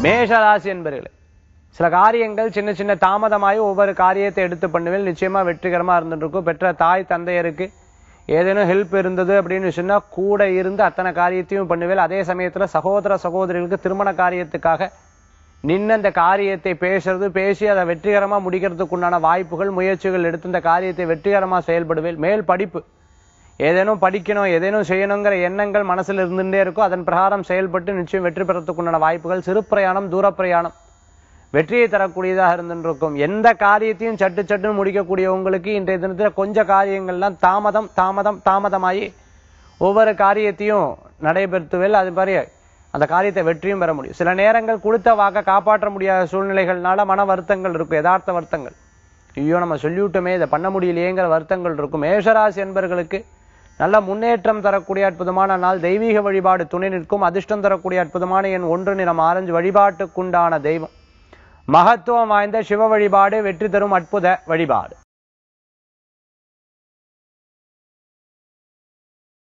மேஷராசி என்பர்களே சில காரியங்கள் சின்ன சின்ன தாமதமாகி ஒவ்வொரு காரியத்தை எடுத்து பண்ணுவேன் நிச்சயமா வெற்றிகரமா இருந்துட்டு இருக்கும் பெற்ற தாய் தந்தையருக்கு ஏதேனும் ஹெல்ப் இருந்தது அப்படின்னு சொன்னா கூட இருந்து அத்தனை காரியத்தையும் பண்ணுவேன் அதே சமயத்துல சகோதர சகோதரிகளுக்கு திருமண காரியத்துக்காக நின்று அந்த காரியத்தை பேசுறது பேசி அதை வெற்றிகரமா முடிக்கிறதுக்கு உண்டான வாய்ப்புகள் முயற்சிகள் எடுத்து இந்த காரியத்தை வெற்றிகரமா செயல்படுவேன் மேல் படிப்பு ஏதேனும் படிக்கணும் ஏதேனும் செய்யணுங்கிற எண்ணங்கள் மனசுல இருந்துட்டே இருக்கும் அதன் பிரகாரம் செயல்பட்டு நிச்சயம் வெற்றி பெறத்துக்கு உண்டான வாய்ப்புகள் சிறு பிரயாணம் தூர பிரயாணம் வெற்றியை தரக்கூடியதாக இருந்துருக்கும் எந்த காரியத்தையும் சட்டு சட்டுன்னு முடிக்கக்கூடியவங்களுக்கு இன்றைய தினத்தில் கொஞ்ச காரியங்கள்லாம் தாமதம் தாமதம் தாமதமாகி ஒவ்வொரு காரியத்தையும் நடைபெறுத்துவேல் அது மாதிரி அந்த காரியத்தை வெற்றியும் பெற முடியும் சில நேரங்கள் கொடுத்த வாக்க காப்பாற்ற முடியாத சூழ்நிலைகள்னால மன வருத்தங்கள் இருக்கும் யதார்த்த வருத்தங்கள் ஐயோ நம்ம சொல்லிவிட்டோமே இதை பண்ண முடியலையேங்கிற வருத்தங்கள் இருக்கும் மேஷராசி என்பர்களுக்கு நல்ல முன்னேற்றம் தரக்கூடிய அற்புதமான நாள் தெய்வீக வழிபாடு துணை நிற்கும் அதிர்ஷ்டம் தரக்கூடிய அற்புதமான எண் ஒன்று நிறம் ஆரஞ்சு வழிபாட்டுக்குண்டான தெய்வம் மகத்துவம் வாய்ந்த சிவ வழிபாடு வெற்றி தரும் அற்புத வழிபாடு